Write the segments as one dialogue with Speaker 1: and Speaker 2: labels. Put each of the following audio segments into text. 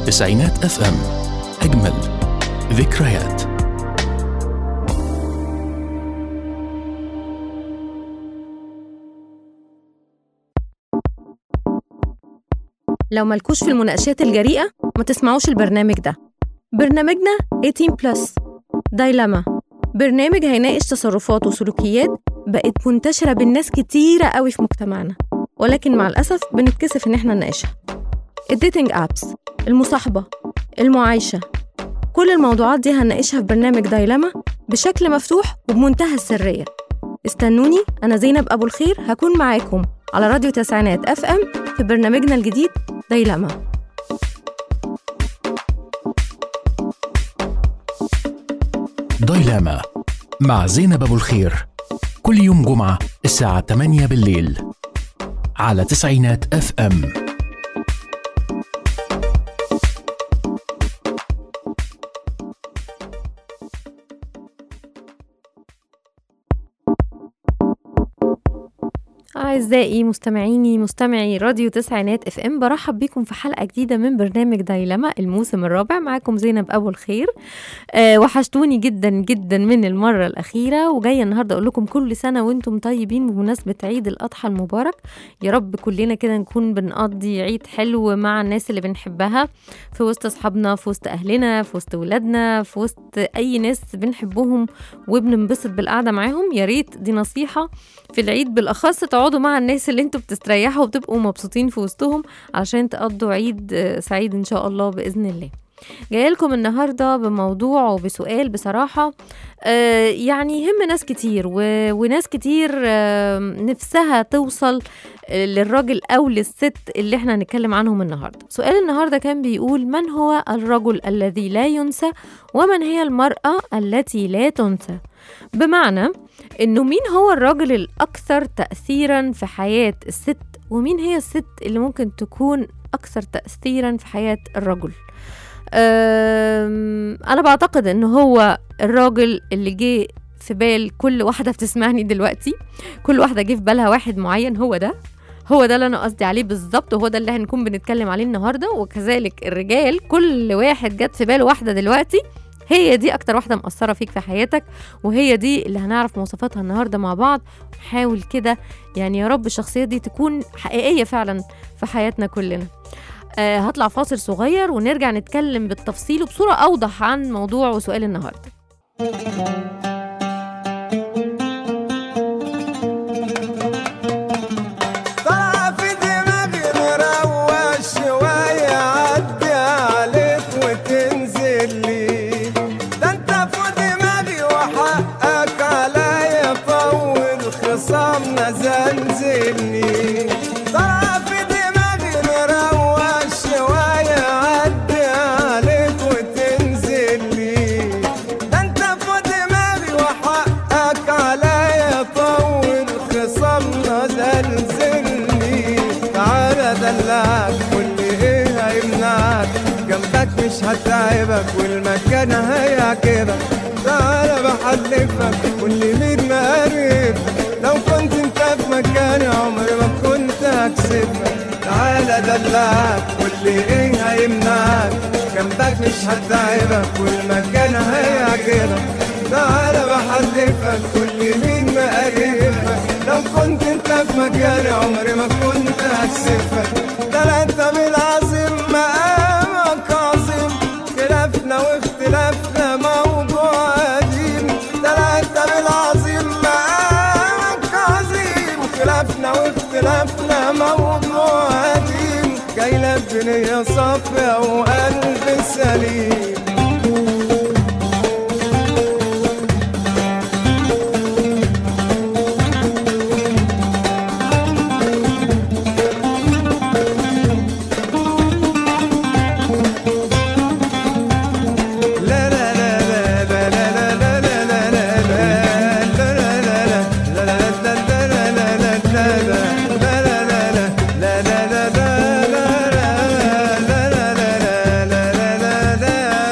Speaker 1: تسعينات اف ام اجمل ذكريات
Speaker 2: لو مالكوش في المناقشات الجريئة ما تسمعوش البرنامج ده برنامجنا 18 بلس دايلاما برنامج هيناقش تصرفات وسلوكيات بقت منتشرة بين ناس كتيرة قوي في مجتمعنا ولكن مع الأسف بنتكسف إن احنا نناقشها الديتنج أبس المصاحبة المعايشة كل الموضوعات دي هنناقشها في برنامج دايلاما بشكل مفتوح وبمنتهى السرية استنوني أنا زينب أبو الخير هكون معاكم على راديو تسعينات اف ام في برنامجنا الجديد دايلاما
Speaker 1: دايلاما مع زينب ابو الخير كل يوم جمعة الساعة 8 بالليل على تسعينات اف ام
Speaker 2: أعزائي مستمعيني مستمعي راديو تسعينات اف ام برحب بيكم في حلقة جديدة من برنامج دايلما الموسم الرابع معاكم زينب أبو الخير أه وحشتوني جدا جدا من المرة الأخيرة وجاية النهاردة أقول لكم كل سنة وانتم طيبين بمناسبة عيد الأضحى المبارك يا رب كلنا كده نكون بنقضي عيد حلو مع الناس اللي بنحبها في وسط أصحابنا في وسط أهلنا في وسط ولادنا في وسط أي ناس بنحبهم وبننبسط بالقعدة معاهم يا ريت دي نصيحة في العيد بالأخص تقعدوا مع الناس اللي انتوا بتستريحوا وبتبقوا مبسوطين في وسطهم عشان تقضوا عيد آه، سعيد إن شاء الله بإذن الله جايه لكم النهارده بموضوع وبسؤال بصراحه آه يعني يهم ناس كتير و... وناس كتير آه نفسها توصل آه، للراجل او للست اللي احنا هنتكلم عنهم النهارده سؤال النهارده كان بيقول من هو الرجل الذي لا ينسى ومن هي المراه التي لا تنسى بمعنى انه مين هو الراجل الاكثر تاثيرا في حياه الست ومين هي الست اللي ممكن تكون اكثر تاثيرا في حياه الرجل أم، انا بعتقد ان هو الراجل اللي جه في بال كل واحده بتسمعني دلوقتي كل واحده جه في بالها واحد معين هو ده هو ده اللي انا قصدي عليه بالظبط وهو ده اللي هنكون بنتكلم عليه النهارده وكذلك الرجال كل واحد جت في باله واحده دلوقتي هي دي اكتر واحده مأثره فيك في حياتك وهي دي اللي هنعرف مواصفاتها النهارده مع بعض نحاول كده يعني يا رب الشخصيه دي تكون حقيقيه فعلا في حياتنا كلنا آه هطلع فاصل صغير ونرجع نتكلم بالتفصيل وبصوره اوضح عن موضوع وسؤال النهارده
Speaker 3: طلع في دماغي مروق شوية عدي عليك وتنزل لي ده انت في دماغي وحقك عليا طول خصامنا زلزلني طلع في دماغي مروق شوية عدي عليك وتنزل لي ده انت في دماغي وحقك عليا طول خصامنا زلزلني تعالى دلعك واللي ايه هيمنعك جنبك مش هتعبك والمكان هيعجبك تعالى بحلفك واللي مين مقرب لو كنت انت في مكاني عمري ما كنت هكسبك تعالى دلعك واللي ايه هيمنعك جنبك مش هتعبك والمكان هيعجبك تعالى بحلفك كل مين مقرفك لو كنت انت في مكاني عمري ما كنت هكسفك ده لا انت بالعظيم مقامك عظيم خلافنا واختلافنا موضوع قديم ده لا انت بالعظيم مقامك عظيم خلافنا واختلافنا موضوع قديم جاي لك بنية صافية وقلب سليم لا لا لا لا لا لا لا لا لا لا لا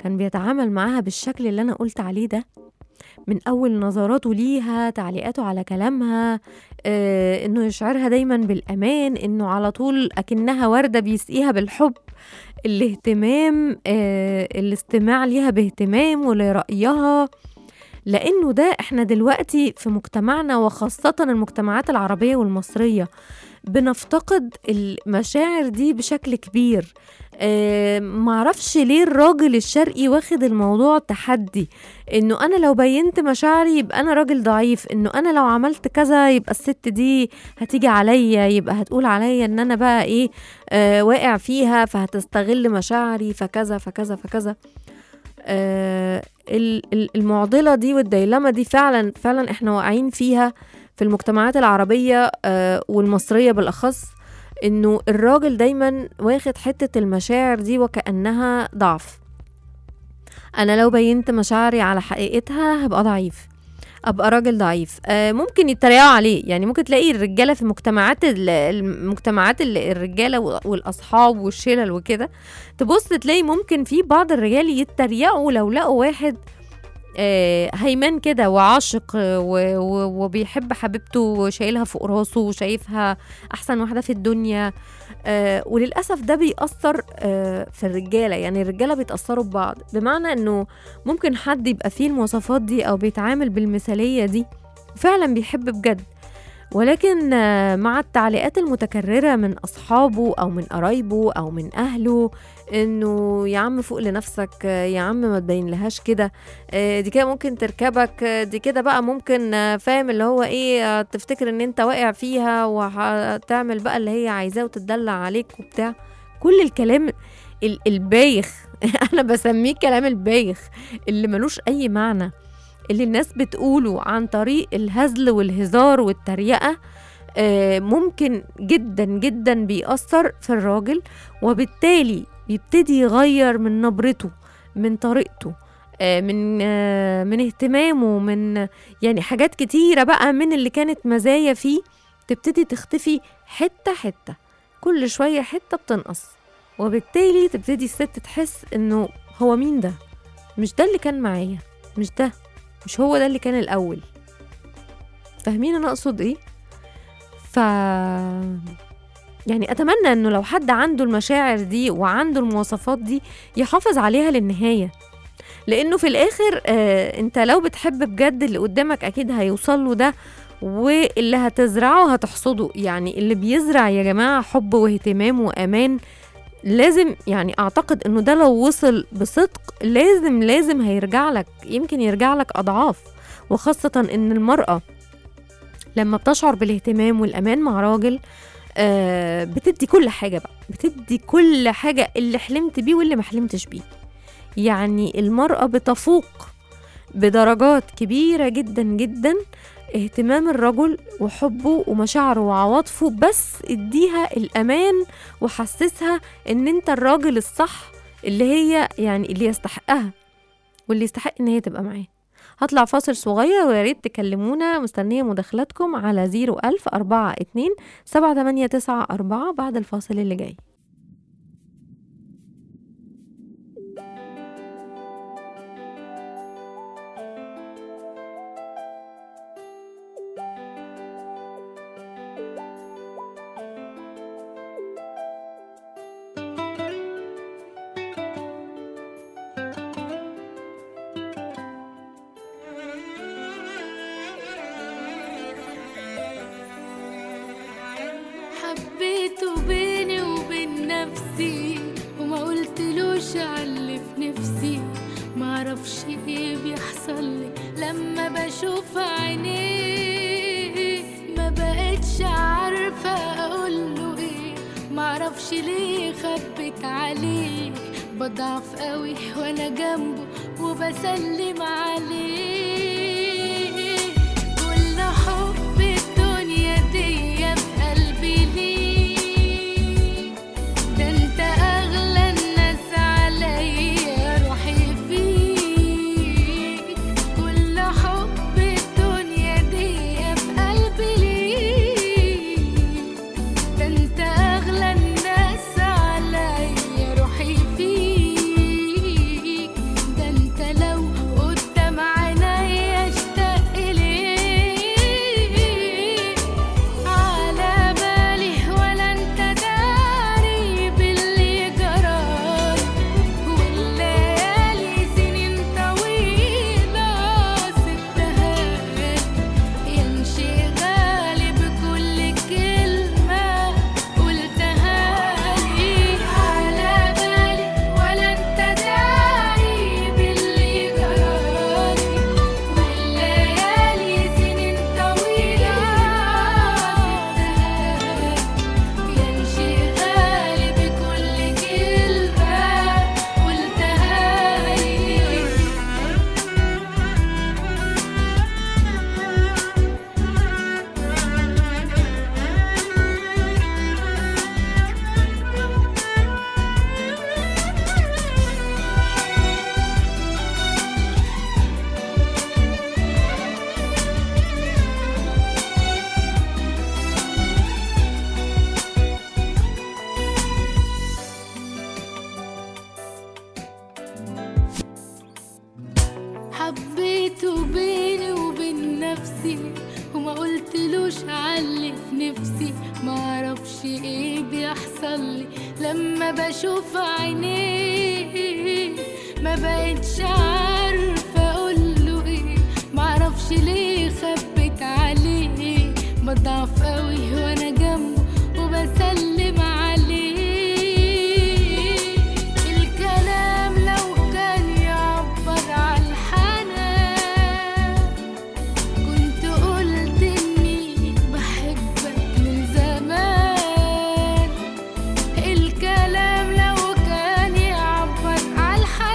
Speaker 2: كان بيتعامل معاها بالشكل اللي انا قلت عليه ده من اول نظراته ليها تعليقاته على كلامها آه، انه يشعرها دايما بالامان انه على طول اكنها ورده بيسقيها بالحب الاهتمام آه، الاستماع ليها باهتمام ولرايها لانه ده احنا دلوقتي في مجتمعنا وخاصه المجتمعات العربيه والمصريه بنفتقد المشاعر دي بشكل كبير آه، معرفش ليه الراجل الشرقي واخد الموضوع تحدي انه انا لو بينت مشاعري يبقى انا راجل ضعيف انه انا لو عملت كذا يبقى الست دي هتيجي عليا يبقى هتقول عليا ان انا بقى ايه آه واقع فيها فهتستغل مشاعري فكذا فكذا فكذا آه ال- ال- المعضله دي والديلما دي فعلا فعلا احنا واقعين فيها في المجتمعات العربيه آه والمصريه بالاخص انه الراجل دايما واخد حته المشاعر دي وكانها ضعف انا لو بينت مشاعري على حقيقتها هبقى ضعيف ابقى راجل ضعيف آه ممكن يتريقوا عليه يعني ممكن تلاقي الرجاله في مجتمعات ال- المجتمعات ال- الرجاله والاصحاب والشلل وكده تبص تلاقي ممكن في بعض الرجال يتريقوا لو لقوا واحد آه، هيمان كده وعاشق آه، و- و- وبيحب حبيبته وشايلها فوق راسه وشايفها احسن واحده في الدنيا آه، وللاسف ده بيأثر آه، في الرجاله يعني الرجاله بيتأثروا ببعض بمعنى انه ممكن حد يبقى فيه المواصفات دي او بيتعامل بالمثاليه دي فعلا بيحب بجد ولكن آه، مع التعليقات المتكررة من أصحابه أو من قرايبه أو من أهله إنه يا عم فوق لنفسك آه، يا عم ما تبين لهاش كده آه، دي كده ممكن تركبك آه، دي كده بقى ممكن آه، فاهم اللي هو إيه آه، تفتكر إن أنت واقع فيها وهتعمل بقى اللي هي عايزاه وتدلع عليك وبتاع كل الكلام ال- البايخ أنا بسميه كلام البايخ اللي ملوش أي معنى اللي الناس بتقوله عن طريق الهزل والهزار والتريقة آه، ممكن جدا جدا بيأثر في الراجل وبالتالي بيبتدي يغير من نبرته من طريقته آه، من آه، من اهتمامه من يعني حاجات كتيرة بقى من اللي كانت مزايا فيه تبتدي تختفي حتة حتة كل شوية حتة بتنقص وبالتالي تبتدي الست تحس انه هو مين ده مش ده اللي كان معايا مش ده مش هو ده اللي كان الأول فاهمين أنا أقصد إيه؟ ف يعني أتمنى إنه لو حد عنده المشاعر دي وعنده المواصفات دي يحافظ عليها للنهاية لأنه في الآخر آه أنت لو بتحب بجد اللي قدامك أكيد هيوصل له ده واللي هتزرعه هتحصده يعني اللي بيزرع يا جماعة حب واهتمام وأمان لازم يعني اعتقد انه ده لو وصل بصدق لازم لازم هيرجع لك يمكن يرجع لك اضعاف وخاصة ان المرأة لما بتشعر بالاهتمام والامان مع راجل آه بتدي كل حاجة بقى بتدي كل حاجة اللي حلمت بيه واللي ما حلمتش بيه يعني المرأة بتفوق بدرجات كبيرة جدا جدا اهتمام الرجل وحبه ومشاعره وعواطفه بس اديها الامان وحسسها ان انت الراجل الصح اللي هي يعني اللي يستحقها واللي يستحق ان هي تبقى معاه هطلع فاصل صغير ويا ريت تكلمونا مستنية مداخلاتكم على 01000 42 7894 بعد الفاصل اللي جاي
Speaker 4: حبيته بيني وبين نفسي وما قلتلوش على في نفسي معرفش ايه بيحصل لي لما بشوف عينيه ما بقتش عارفة اقوله ايه معرفش ليه خبت عليه بضعف قوي وانا جنبه وبسلم عليه كل حب الدنيا دي في قلبي ليك ده انت اغلى الناس عليا روحي فيك كل حب الدنيا دي في قلبي ليك ده انت اغلى الناس عليا روحي فيك بيحصل لي لما بشوف عينيه ما بقتش عارفة اقوله ايه معرفش ليه خبت عليه بضعف قوي وانا جنبه وبسلم عليه الكلام لو كان يعبر عن الحنان كنت قلت اني بحبك من زمان الكلام لو كان يعبر عن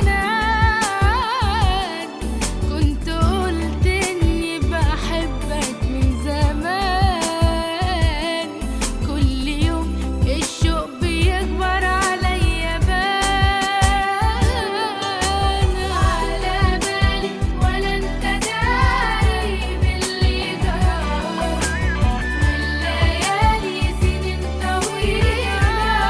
Speaker 4: الحنان كنت قلت اني بحبك من زمان كل يوم الشوق بيكبر عليا بان على بالي ولا انت داري باللي جرى والليالي سنين طويلة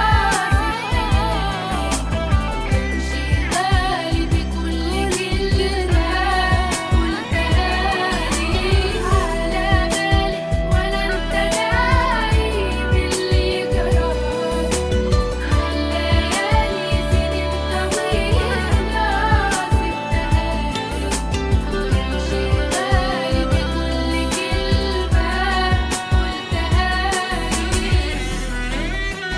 Speaker 4: انشغالي بكل كلمة قلتها لي على بالي ولا انت داري باللي جرى والليالي سنين طويلة سبتها انشغالي بكل كلمة قلتها لي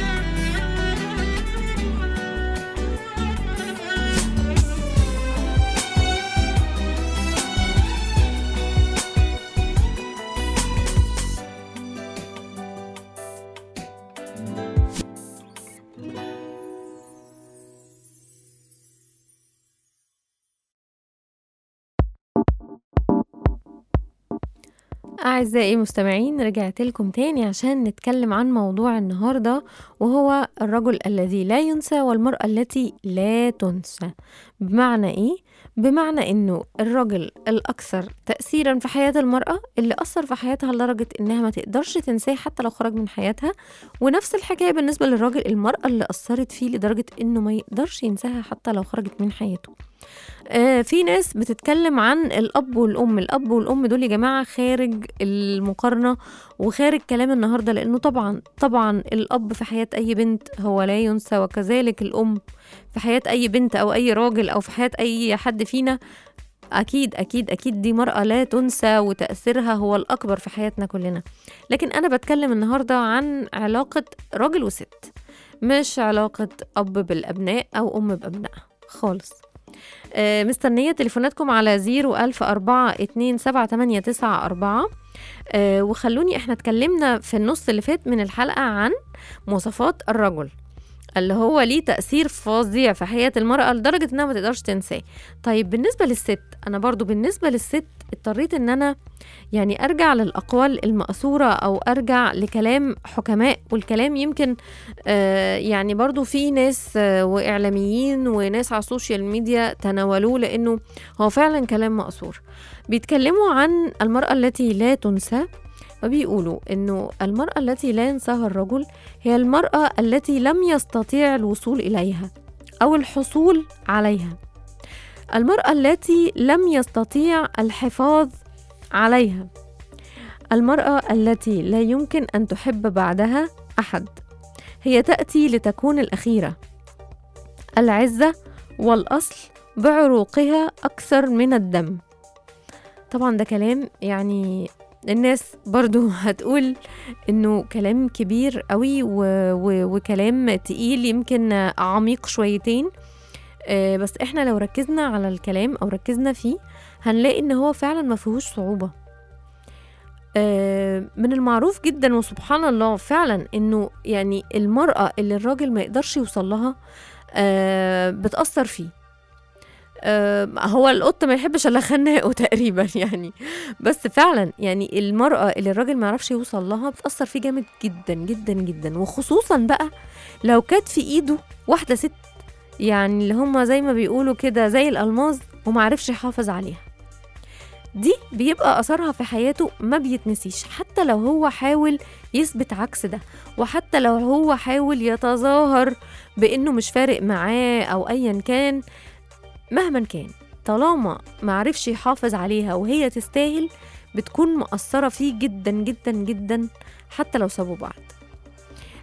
Speaker 2: أعزائي المستمعين رجعت لكم تاني عشان نتكلم عن موضوع النهاردة وهو الرجل الذي لا ينسى والمرأة التي لا تنسى بمعنى إيه؟ بمعنى إنه الرجل الأكثر تأثيرا في حياة المرأة اللي أثر في حياتها لدرجة إنها ما تقدرش تنساه حتى لو خرج من حياتها ونفس الحكاية بالنسبة للراجل المرأة اللي أثرت فيه لدرجة إنه ما يقدرش ينساها حتى لو خرجت من حياته آه، في ناس بتتكلم عن الاب والام الاب والام دول يا جماعه خارج المقارنه وخارج كلام النهارده لانه طبعا طبعا الاب في حياه اي بنت هو لا ينسى وكذلك الام في حياه اي بنت او اي راجل او في حياه اي حد فينا اكيد اكيد اكيد دي مراه لا تنسى وتاثيرها هو الاكبر في حياتنا كلنا لكن انا بتكلم النهارده عن علاقه راجل وست مش علاقه اب بالابناء او ام بابنائها خالص آه، مستنية تليفوناتكم على زيرو ألف أربعة اتنين سبعة تمانية تسعة أربعة آه، وخلوني احنا اتكلمنا في النص اللي فات من الحلقة عن مواصفات الرجل اللي هو ليه تأثير فظيع في حياة المرأة لدرجة انها ما تقدرش تنساه طيب بالنسبة للست انا برضو بالنسبة للست اضطريت ان انا يعني ارجع للاقوال المأثورة او ارجع لكلام حكماء والكلام يمكن آه يعني برضو في ناس آه واعلاميين وناس على السوشيال ميديا تناولوه لانه هو فعلا كلام مأثور بيتكلموا عن المرأة التي لا تنسى وبيقولوا انه المرأة التي لا ينساها الرجل هي المرأة التي لم يستطيع الوصول إليها أو الحصول عليها المرأة التي لم يستطيع الحفاظ عليها المرأة التي لا يمكن أن تحب بعدها أحد هي تأتي لتكون الأخيرة العزة والأصل بعروقها أكثر من الدم طبعا ده كلام يعني الناس برضو هتقول انه كلام كبير قوي و... و... وكلام تقيل يمكن عميق شويتين آه، بس احنا لو ركزنا على الكلام او ركزنا فيه هنلاقي ان هو فعلا ما فيهوش صعوبة آه، من المعروف جدا وسبحان الله فعلا انه يعني المرأة اللي الراجل ما يقدرش يوصل لها آه، بتأثر فيه آه، هو القط ما يحبش الا خناقه تقريبا يعني بس فعلا يعني المرأة اللي الراجل ما يعرفش يوصل لها بتأثر فيه جامد جدا جدا جدا وخصوصا بقى لو كانت في ايده واحدة ست يعني اللي هما زي ما بيقولوا كده زي الألماظ وما عرفش يحافظ عليها دي بيبقى أثرها في حياته ما بيتنسيش حتى لو هو حاول يثبت عكس ده وحتى لو هو حاول يتظاهر بأنه مش فارق معاه أو أيا كان مهما كان طالما معرفش يحافظ عليها وهي تستاهل بتكون مؤثرة فيه جدا جدا جدا حتى لو سابوا بعض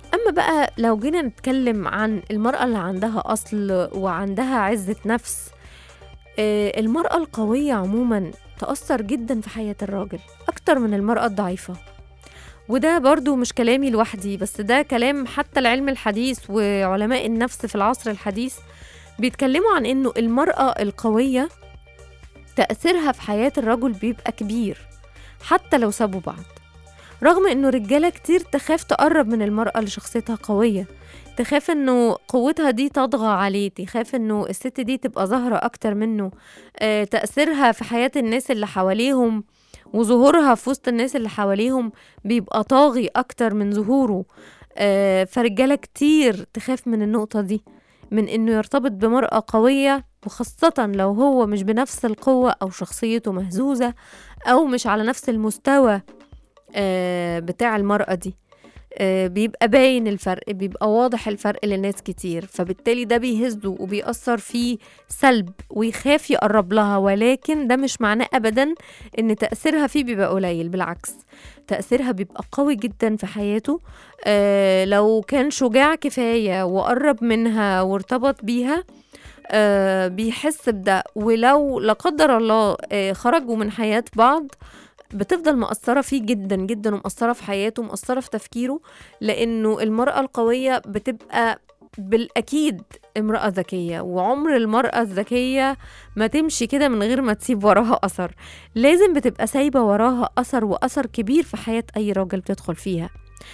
Speaker 2: أما بقى لو جينا نتكلم عن المرأة اللي عندها أصل وعندها عزة نفس آه، المرأة القوية عموما تأثر جدا في حياة الراجل أكتر من المرأة الضعيفة وده برضو مش كلامي لوحدي بس ده كلام حتى العلم الحديث وعلماء النفس في العصر الحديث بيتكلموا عن انه المرأة القوية تأثيرها في حياة الرجل بيبقى كبير حتى لو سابوا بعض رغم انه رجالة كتير تخاف تقرب من المرأة اللي شخصيتها قوية تخاف انه قوتها دي تطغى عليه تخاف انه الست دي تبقى ظاهرة اكتر منه آه، تأثيرها في حياة الناس اللي حواليهم وظهورها في وسط الناس اللي حواليهم بيبقى طاغي اكتر من ظهوره آه، فرجالة كتير تخاف من النقطة دي من انه يرتبط بمرأة قوية وخاصة لو هو مش بنفس القوة او شخصيته مهزوزة او مش على نفس المستوى آه، بتاع المرأة دي آه، بيبقى باين الفرق بيبقى واضح الفرق لناس كتير فبالتالي ده بيهزه وبيأثر فيه سلب ويخاف يقرب لها ولكن ده مش معناه أبدا إن تأثيرها فيه بيبقى قليل بالعكس تأثيرها بيبقى قوي جدا في حياته آه لو كان شجاع كفاية وقرب منها وارتبط بيها آه بيحس بده ولو لا قدر الله آه خرجوا من حياة بعض بتفضل مأثرة فيه جدا جدا ومأثرة في حياته ومأثرة في تفكيره لأنه المرأة القوية بتبقى بالأكيد امرأة ذكية وعمر المرأة الذكية ما تمشي كده من غير ما تسيب وراها أثر لازم بتبقى سايبة وراها أثر وأثر كبير في حياة أي راجل بتدخل فيها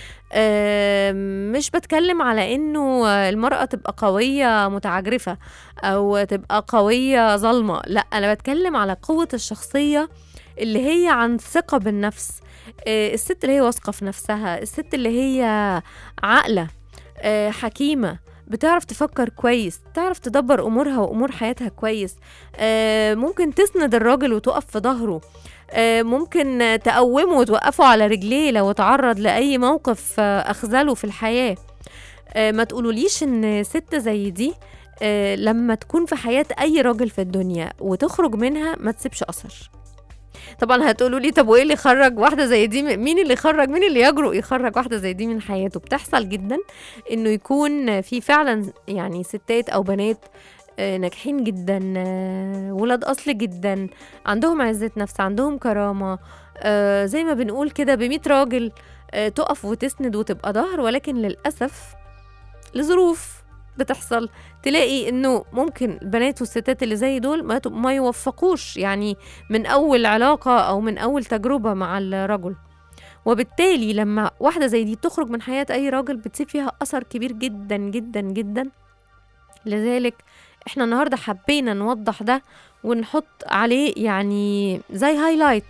Speaker 2: آم، مش بتكلم على انه المرأة تبقى قوية متعجرفة او تبقى قوية ظالمة لا انا بتكلم على قوة الشخصية اللي هي عن ثقة بالنفس آه، الست اللي هي واثقة في نفسها الست اللي هي عاقلة آه، حكيمة بتعرف تفكر كويس تعرف تدبر أمورها وأمور حياتها كويس آه، ممكن تسند الراجل وتقف في ظهره آه، ممكن تقومه وتوقفه على رجليه لو اتعرض لأي موقف آه، أخذله في الحياة آه، ما تقولوليش إن ست زي دي آه، لما تكون في حياة أي راجل في الدنيا وتخرج منها ما تسيبش أثر طبعا هتقولوا لي طب وايه اللي يخرج واحده زي دي مين اللي يخرج مين اللي يجرؤ يخرج واحده زي دي من حياته بتحصل جدا انه يكون في فعلا يعني ستات او بنات آه، ناجحين جدا آه، ولاد اصل جدا عندهم عزه نفس عندهم كرامه آه، زي ما بنقول كده بميت راجل آه، تقف وتسند وتبقى ظهر ولكن للاسف لظروف بتحصل تلاقي انه ممكن البنات والستات اللي زي دول ما ت- ما يوفقوش يعني من اول علاقه او من اول تجربه مع الرجل وبالتالي لما واحده زي دي بتخرج من حياه اي راجل بتسيب فيها اثر كبير جدا جدا جدا لذلك احنا النهارده حبينا نوضح ده ونحط عليه يعني زي هايلايت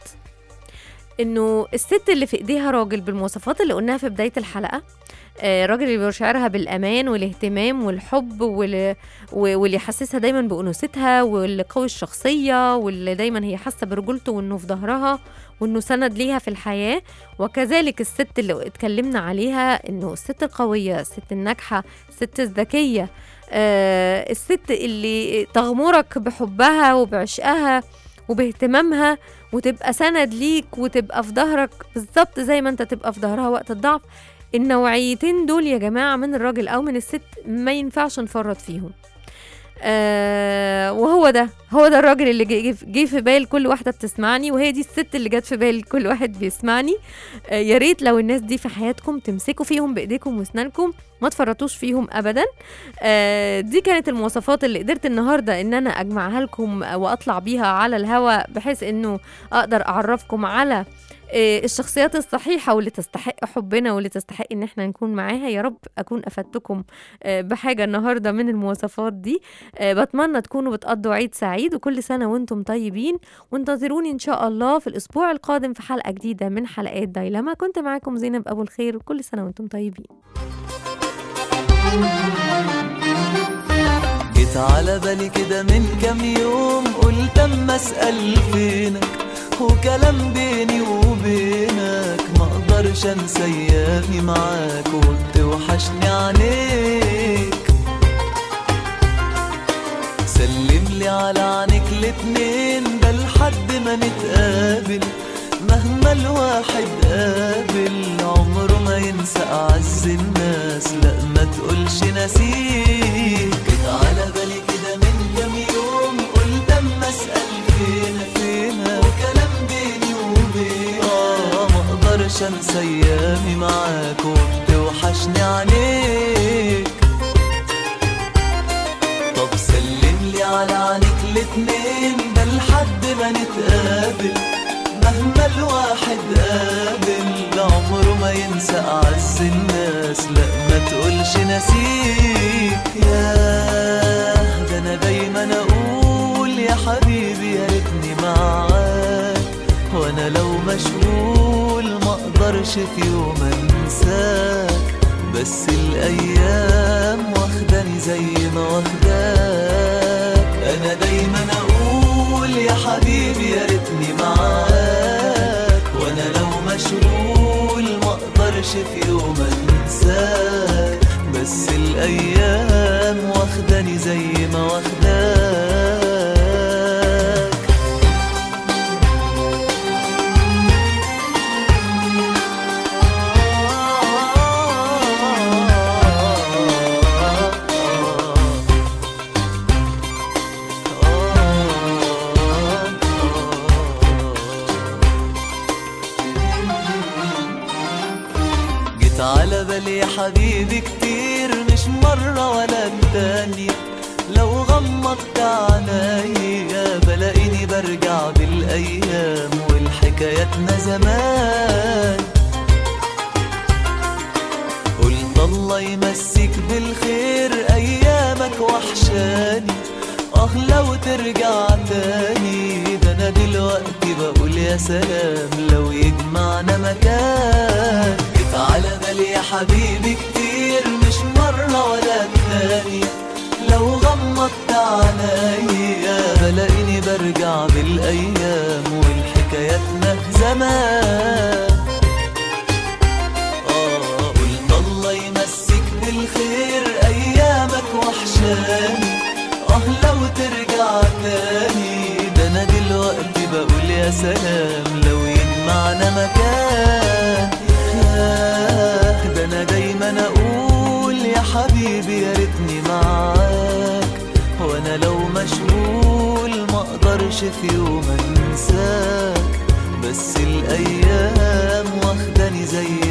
Speaker 2: انه الست اللي في ايديها راجل بالمواصفات اللي قلناها في بدايه الحلقه آه، راجل اللي بيشعرها بالامان والاهتمام والحب وال- و- واللي يحسسها دايما بانوثتها واللي قوي الشخصيه واللي دايما هي حاسه برجولته وانه في ظهرها وانه سند ليها في الحياه وكذلك الست اللي اتكلمنا عليها انه الست القويه الست الناجحه الست الذكيه آه الست اللي تغمرك بحبها وبعشقها وباهتمامها وتبقى سند ليك وتبقى في ظهرك بالظبط زي ما انت تبقى في ظهرها وقت الضعف النوعيتين دول يا جماعة من الراجل أو من الست ما ينفعش نفرط فيهم آه وهو ده هو ده الراجل اللي جه جه في بال كل واحدة بتسمعني وهي دي الست اللي جت في بال كل واحد بيسمعني آه يا ريت لو الناس دي في حياتكم تمسكوا فيهم بإيديكم واسنانكم ما تفرطوش فيهم أبدا آه دي كانت المواصفات اللي قدرت النهاردة إن أنا أجمعها لكم وأطلع بيها على الهوا بحيث إنه أقدر أعرفكم على آه، الشخصيات الصحيحة واللي تستحق حبنا واللي تستحق ان احنا نكون معاها يا رب اكون افدتكم آه، بحاجة النهاردة من المواصفات دي آه، بتمنى تكونوا بتقضوا عيد سعيد وكل سنة وانتم طيبين وانتظروني ان شاء الله في الاسبوع القادم في حلقة جديدة من حلقات دايلما كنت معاكم زينب ابو الخير وكل سنة وانتم طيبين
Speaker 5: جيت على بالي كده من كام يوم قلت اما اسال فينك وكلام بيني وبينك ما اقدرش انسى ايامي معاك وبتوحشني عينيك سلم لي على عينيك الاتنين ده لحد ما نتقابل مهما الواحد قابل عمره ما ينسى اعز الناس تقولش نسيك جيت على بالي كده من كام يوم قلت اما اسال فينا فينا وكلام بيني وبينك اه ما اقدرش انسى ايامي معاك وبتوحشني عليك طب سلم لي على عينيك الاتنين ده لحد ما نتقابل مهما الواحد قابل عمره ما ينسى أعز الناس لا ما تقولش نسيك ياه ده أنا دايما أقول يا حبيبي يا ريتني معاك وأنا لو مشغول ما أقدرش في يوم أنساك بس الأيام واخداني زي ما واخداك أنا دايما أقول يا حبيبي يا ريتني معاك وأنا لو مشغول ما أقدرش في يوم أنساك بس الأيام واخداني زي ما واخداك جيت على بالي يا حبيبي كتير مش مرة ولا التانية لو غمضت عينيا بلاقيني برجع بالأيام والحكاياتنا زمان قلت الله يمسك بالخير أيامك وحشاني اه لو ترجع تاني ده أنا دلوقتي بقول يا سلام لو يجمعنا مكان جيت على بالي يا حبيبي كتير مش مرة ولا التانية لو غمضت عينيا بلاقيني برجع بالأيام والحكاياتنا زمان آه قلت الله يمسك بالخير أيامك وحشاني آه لو ترجع تاني ده أنا دلوقتي بقول يا سلام لو يجمعنا مكان ياه ده أنا دايما أقول يا حبيبي يا ريتني معاك وأنا لو مشغول ما أقدرش في يوم أنساك بس الأيام واخداني زي